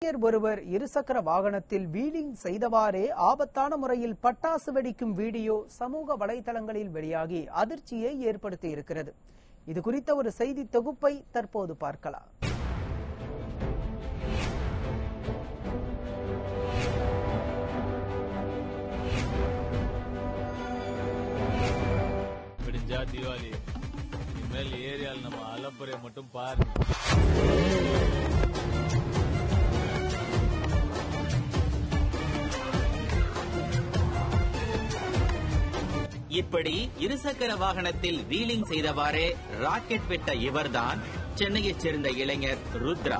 இளைஞர் ஒருவர் இருசக்கர வாகனத்தில் வீலிங் செய்தவாறே ஆபத்தான முறையில் பட்டாசு வெடிக்கும் வீடியோ சமூக வலைதளங்களில் வெளியாகி அதிர்ச்சியை ஏற்படுத்தி இருக்கிறது இது குறித்த ஒரு செய்தி தொகுப்பை தற்போது பார்க்கலாம் விடிஞ்சா தீபாவளி இனிமேல் ஏரியால நம்ம அலப்புறையை மட்டும் பாருங்க இப்படி இருசக்கர வாகனத்தில் வீலிங் செய்தவாறே ராக்கெட் விட்ட இவர்தான் சென்னையைச் சேர்ந்த இளைஞர் ருத்ரா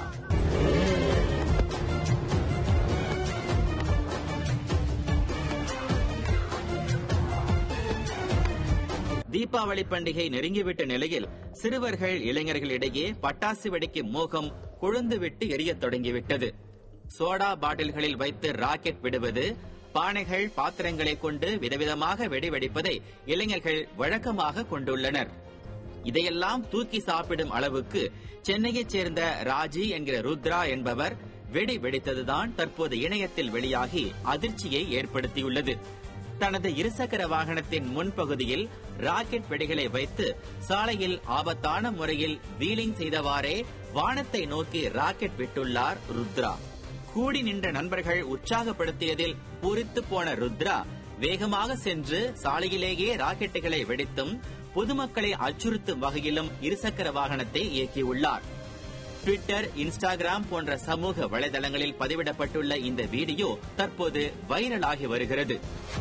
தீபாவளி பண்டிகை நெருங்கிவிட்ட நிலையில் சிறுவர்கள் இளைஞர்களிடையே பட்டாசு வெடிக்கும் மோகம் கொழுந்துவிட்டு எரியத் தொடங்கிவிட்டது சோடா பாட்டில்களில் வைத்து ராக்கெட் விடுவது பானைகள் பாத்திரங்களை கொண்டு விதவிதமாக வெடி வெடிப்பதை இளைஞர்கள் வழக்கமாக கொண்டுள்ளனர் இதையெல்லாம் தூக்கி சாப்பிடும் அளவுக்கு சென்னையைச் சேர்ந்த ராஜி என்கிற ருத்ரா என்பவர் வெடி வெடித்ததுதான் தற்போது இணையத்தில் வெளியாகி அதிர்ச்சியை ஏற்படுத்தியுள்ளது தனது இருசக்கர வாகனத்தின் முன்பகுதியில் ராக்கெட் வெடிகளை வைத்து சாலையில் ஆபத்தான முறையில் வீலிங் செய்தவாறே வானத்தை நோக்கி ராக்கெட் விட்டுள்ளார் ருத்ரா கூடி நின்ற நண்பர்கள் உற்சாகப்படுத்தியதில் பூரித்து போன ருத்ரா வேகமாக சென்று சாலையிலேயே ராக்கெட்டுகளை வெடித்தும் பொதுமக்களை அச்சுறுத்தும் வகையிலும் இருசக்கர வாகனத்தை இயக்கியுள்ளார் ட்விட்டர் இன்ஸ்டாகிராம் போன்ற சமூக வலைதளங்களில் பதிவிடப்பட்டுள்ள இந்த வீடியோ தற்போது வைரலாகி வருகிறது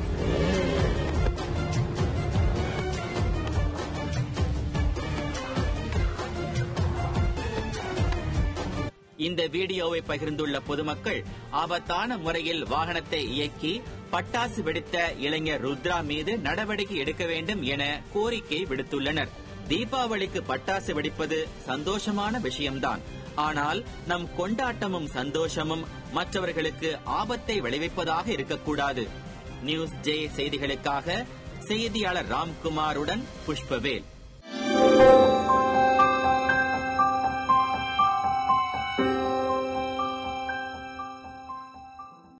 இந்த வீடியோவை பகிர்ந்துள்ள பொதுமக்கள் ஆபத்தான முறையில் வாகனத்தை இயக்கி பட்டாசு வெடித்த இளைஞர் ருத்ரா மீது நடவடிக்கை எடுக்க வேண்டும் என கோரிக்கை விடுத்துள்ளனர் தீபாவளிக்கு பட்டாசு வெடிப்பது சந்தோஷமான விஷயம்தான் ஆனால் நம் கொண்டாட்டமும் சந்தோஷமும் மற்றவர்களுக்கு ஆபத்தை விளைவிப்பதாக இருக்கக்கூடாது நியூஸ் ஜே செய்திகளுக்காக செய்தியாளர் ராம்குமாருடன் புஷ்பவேல்